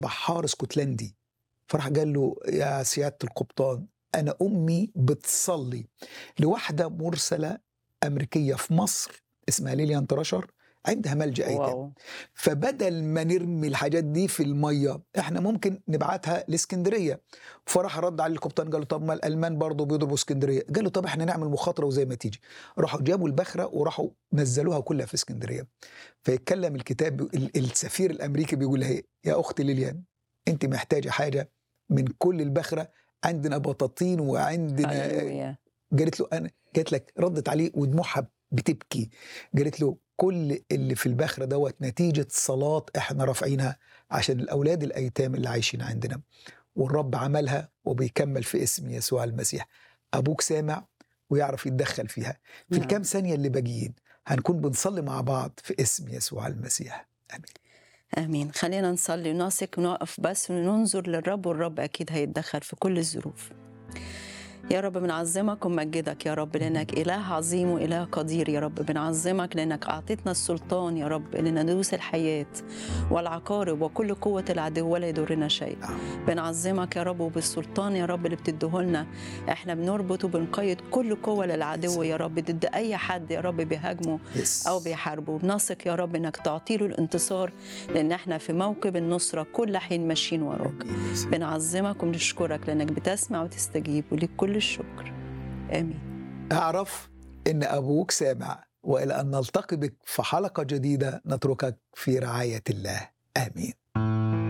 بحار اسكتلندي فراح قال له يا سياده القبطان انا امي بتصلي لواحده مرسله امريكيه في مصر اسمها ليليان تراشر عندها ملجا ايتام واو فبدل ما نرمي الحاجات دي في الميه احنا ممكن نبعتها لاسكندريه فراح رد عليه القبطان قال له طب ما الالمان برضه بيضربوا اسكندريه قال له طب احنا نعمل مخاطره وزي ما تيجي راحوا جابوا البخره وراحوا نزلوها كلها في اسكندريه فيتكلم الكتاب ال- السفير الامريكي بيقول لها إيه؟ يا اختي ليليان انت محتاجه حاجه من كل البخره عندنا بطاطين وعندنا هللويا قالت له انا قالت لك ردت عليه ودموعها بتبكي قالت له كل اللي في البخره دوت نتيجه صلاه احنا رافعينها عشان الاولاد الايتام اللي عايشين عندنا والرب عملها وبيكمل في اسم يسوع المسيح ابوك سامع ويعرف يتدخل فيها في نعم. الكام ثانيه اللي باقيين هنكون بنصلي مع بعض في اسم يسوع المسيح امين امين خلينا نصلي ونثق ونقف بس وننظر للرب والرب اكيد هيتدخل في كل الظروف يا رب بنعظمك ونمجدك يا رب لانك اله عظيم واله قدير يا رب بنعظمك لانك اعطيتنا السلطان يا رب اننا ندوس الحياه والعقارب وكل قوه العدو ولا يضرنا شيء بنعظمك يا رب وبالسلطان يا رب اللي بتديهولنا احنا بنربط وبنقيد كل قوه للعدو يا رب ضد اي حد يا رب بيهاجمه يس او بيحاربوا بنثق يا رب انك تعطيله الانتصار لان احنا في موكب النصره كل حين ماشيين وراك آمين. يس. بنعظمك وبنشكرك لانك بتسمع وتستجيب وليك كل الشكر امين اعرف ان ابوك سامع والى ان نلتقي بك في حلقه جديده نتركك في رعايه الله امين